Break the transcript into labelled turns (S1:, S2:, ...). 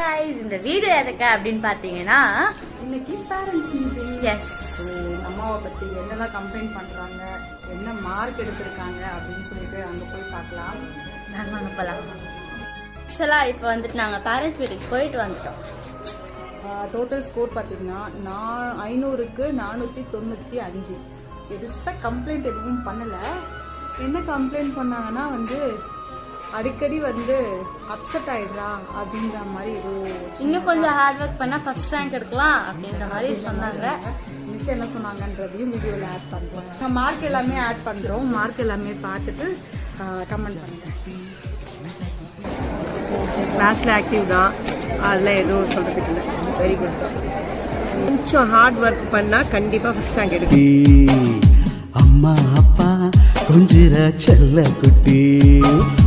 S1: guys இந்த video எதுக்கு அப்படின்னு பார்த்தீங்கன்னா
S2: இன்னைக்கு பேரண்ட்ஸ் மீட்டிங்
S1: எஸ்
S2: ஸோ அம்மாவை பற்றி என்னெல்லாம் கம்ப்ளைண்ட் பண்ணுறாங்க என்ன மார்க் எடுத்திருக்காங்க அப்படின்னு சொல்லிட்டு அங்கே போய் பார்க்கலாம்
S1: நாங்கள் வாங்க போகலாம் ஆக்சுவலாக இப்போ வந்துட்டு நாங்கள் பேரண்ட்ஸ் வீட்டுக்கு போயிட்டு வந்துட்டோம்
S2: டோட்டல் ஸ்கோர் பார்த்தீங்கன்னா நான் ஐநூறுக்கு நானூற்றி தொண்ணூற்றி அஞ்சு பெருசாக கம்ப்ளைண்ட் எதுவும் பண்ணலை என்ன கம்ப்ளைண்ட் பண்ணாங்கன்னா வந்து அடிக்கடி வந்து அப்செட் ஆயிடுறா அப்படின்ற மாதிரி ஏதோ
S1: இன்னும் கொஞ்சம் ஹார்ட் ஒர்க் பண்ணால் ஃபர்ஸ்ட் ரேங்க் எடுக்கலாம் அப்படின்ற மாதிரி சொன்னாங்க
S2: மிஸ் என்ன சொன்னாங்கன்றதையும் வீடியோவில் ஆட் பண்ணுறோம் நான் மார்க் எல்லாமே ஆட் பண்ணுறோம் மார்க் எல்லாமே பார்த்துட்டு கமெண்ட் பண்ணுறேன்
S3: கிளாஸில் ஆக்டிவ் தான் அதெல்லாம் எதுவும் சொல்கிறதுக்கு இல்லை வெரி குட் கொஞ்சம் ஹார்ட் ஒர்க் பண்ணால் கண்டிப்பாக ஃபஸ்ட் ரேங்க் எடுக்கும்
S4: குட்டி அம்மா அப்பா கொஞ்சிற செல்ல குட்டி